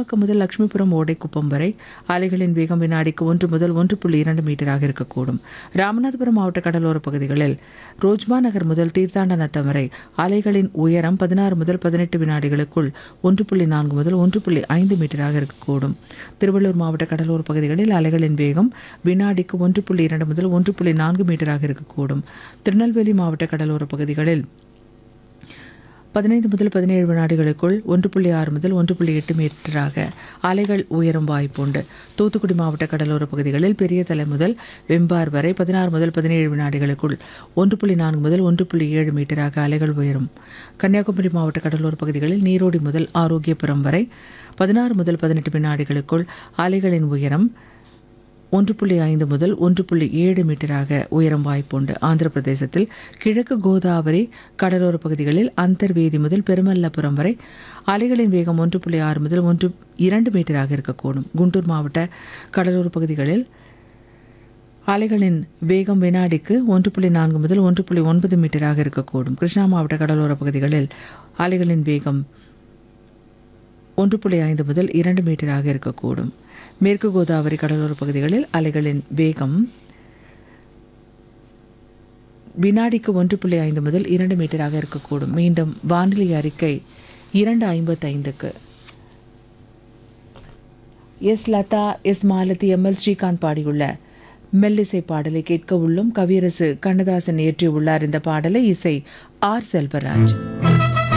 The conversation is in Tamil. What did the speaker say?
மீனம்பாக்கம் முதல் லட்சுமிபுரம் ஓடைக்குப்பம் வரை அலைகளின் வேகம் வினாடிக்கு ஒன்று முதல் ஒன்று புள்ளி இரண்டு மீட்டராக இருக்கக்கூடும் ராமநாதபுரம் மாவட்ட கடலோர பகுதிகளில் ரோஜ்மா நகர் முதல் தீர்த்தாண்டநத்தம் வரை அலைகளின் உயரம் பதினாறு முதல் பதினெட்டு வினாடிகளுக்குள் ஒன்று புள்ளி நான்கு முதல் ஒன்று புள்ளி ஐந்து மீட்டராக இருக்கக்கூடும் திருவள்ளூர் மாவட்ட கடலோர பகுதிகளில் அலைகளின் வேகம் வினாடிக்கு ஒன்று புள்ளி இரண்டு முதல் ஒன்று புள்ளி நான்கு மீட்டராக இருக்கக்கூடும் திருநெல்வேலி மாவட்ட கடலோர பகுதிகளில் பதினைந்து முதல் பதினேழு வினாடிகளுக்குள் ஒன்று புள்ளி ஆறு முதல் ஒன்று புள்ளி எட்டு மீட்டராக அலைகள் உயரும் வாய்ப்புண்டு தூத்துக்குடி மாவட்ட கடலோர பகுதிகளில் பெரிய தலை முதல் வெம்பார் வரை பதினாறு முதல் பதினேழு வினாடிகளுக்குள் ஒன்று புள்ளி நான்கு முதல் ஒன்று புள்ளி ஏழு மீட்டராக அலைகள் உயரும் கன்னியாகுமரி மாவட்ட கடலோர பகுதிகளில் நீரோடி முதல் ஆரோக்கியபுரம் வரை பதினாறு முதல் பதினெட்டு வினாடிகளுக்குள் அலைகளின் உயரம் ஒன்று புள்ளி ஐந்து முதல் ஒன்று புள்ளி ஏழு மீட்டராக உயரம் வாய்ப்புண்டு ஆந்திர பிரதேசத்தில் கிழக்கு கோதாவரி கடலோர பகுதிகளில் அந்தர்வேதி முதல் பெருமல்லபுரம் வரை அலைகளின் வேகம் ஒன்று புள்ளி ஆறு முதல் ஒன்று இரண்டு மீட்டராக இருக்கக்கூடும் குண்டூர் மாவட்ட கடலோர பகுதிகளில் அலைகளின் வேகம் வினாடிக்கு ஒன்று புள்ளி நான்கு முதல் ஒன்று புள்ளி ஒன்பது மீட்டராக இருக்கக்கூடும் கிருஷ்ணா மாவட்ட கடலோர பகுதிகளில் அலைகளின் வேகம் ஒன்று புள்ளி ஐந்து முதல் இரண்டு மீட்டராக இருக்கக்கூடும் மேற்கு கோதாவரி கடலோர பகுதிகளில் அலைகளின் வேகம் வினாடிக்கு ஒன்று புள்ளி ஐந்து முதல் இரண்டு மீட்டராக இருக்கக்கூடும் மீண்டும் வானிலை அறிக்கை இரண்டு ஐம்பத்தைந்துக்கு S Latha S Malathi M L Srikanth பாடியுள்ள மெல்லிசை பாடலை கேட்க உள்ளும் கவியரசு கண்ணதாசன் இயற்றியுள்ளார் இந்த பாடலை இசை ஆர் செல்வராஜ்